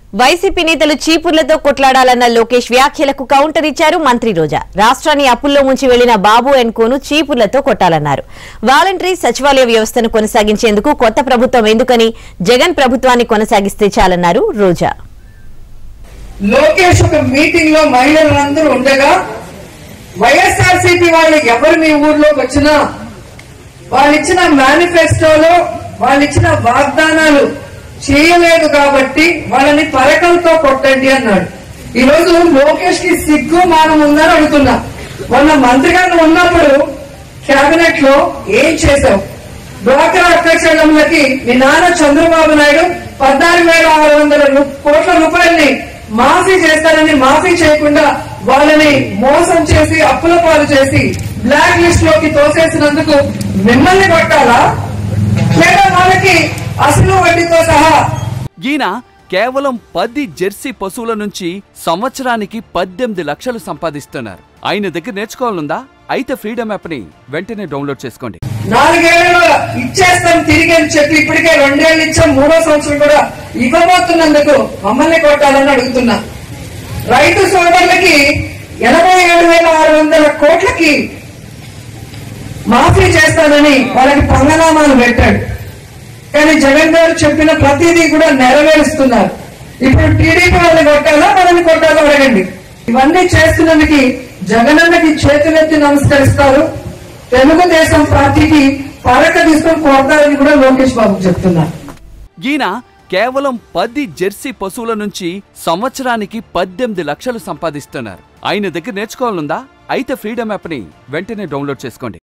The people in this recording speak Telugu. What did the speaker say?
వైసీపీ నేతలు చీపుర్లతో కొట్లాడాలన్న లోకేష్ వ్యాఖ్యలకు కౌంటర్ ఇచ్చారు మంత్రి రోజా రాష్ట్రాన్ని అప్పుల్లో ముంచి వెళ్లిన బాబు అండ్ కోను చీపుర్లతో కొట్టాలన్నారు వాలంటరీ సచివాలయ వ్యవస్థను కొనసాగించేందుకు కొత్త ప్రభుత్వం ఎందుకని జగన్ ప్రభుత్వాన్ని కొనసాగిస్తే చాలన్నారు రోజా లోకేష్ ఒక మీటింగ్ లో మహిళలందరూ ఉండగా వైఎస్ఆర్సీపీ వాళ్ళు ఎవరు మీ ఊర్లోకి వచ్చినా వాళ్ళు ఇచ్చిన మేనిఫెస్టోలో వాళ్ళు ఇచ్చిన వాగ్దానాలు చేయలేదు కాబట్టి వాళ్ళని పరకలతో కొట్టండి అన్నాడు ఈ రోజు లోకేష్ కి సిగ్గు మానం ఉందని అడుగుతున్నా మొన్న మంత్రి గారు ఉన్నప్పుడు కేబినెట్ లో ఏం చేశావు డ్వాక్రా అక్కచెల్లెమ్మలకి మీ నాన్న చంద్రబాబు నాయుడు పద్నాలుగు వేల ఆరు వందల రు- కోట్ల రూపాయల్ని మాఫీ చేస్తారని మాఫీ చేయకుండా వాళ్ళని మోసం చేసి అప్పుల పాలు చేసి బ్లాక్ లిస్ట్ లోకి తోసేసినందుకు మిమ్మల్ని కొట్టాలా లేదా వాళ్ళకి అసలు వడ్డీతో సహా ఈయన కేవలం పది జెర్సీ పశువుల నుంచి సంవత్సరానికి పద్దెనిమిది లక్షలు సంపాదిస్తున్నారు ఆయన దగ్గర నేర్చుకోవాలందా అయితే ఫ్రీడమ్ యాప్ని వెంటనే డౌన్లోడ్ చేసుకోండి నాలుగేళ్లలో ఇచ్చేస్తాం తిరిగి అని చెప్పి ఇప్పటికే రెండేళ్ళు ఇచ్చాం మూడో సంవత్సరం కూడా ఇవ్వబోతున్నందుకు మమ్మల్ని కొట్టాలని అడుగుతున్నా రైతు సోదరులకి ఎనభై ఏడు వేల ఆరు వందల కోట్లకి మాఫీ చేస్తానని వాళ్ళకి పంగనామాలు పెట్టాడు కానీ జగన్ గారు చెప్పిన ప్రతిదీ కూడా నెరవేరుస్తున్నారు ఇప్పుడు టీడీపీ వాళ్ళని కొట్టాలా మనల్ని కొట్టాలా అడగండి ఇవన్నీ చేస్తున్నందుకు జగనన్నకి చేతులెత్తి నమస్కరిస్తారు తెలుగుదేశం పార్టీకి పరక తీసుకొని కొడతారని కూడా లోకేష్ బాబు చెప్తున్నారు ఈయన కేవలం పది జెర్సీ పశువుల నుంచి సంవత్సరానికి పద్దెనిమిది లక్షలు సంపాదిస్తున్నారు ఆయన దగ్గర నేర్చుకోవాలందా అయితే ఫ్రీడమ్ యాప్ని వెంటనే డౌన్లోడ్ చేసుకోండి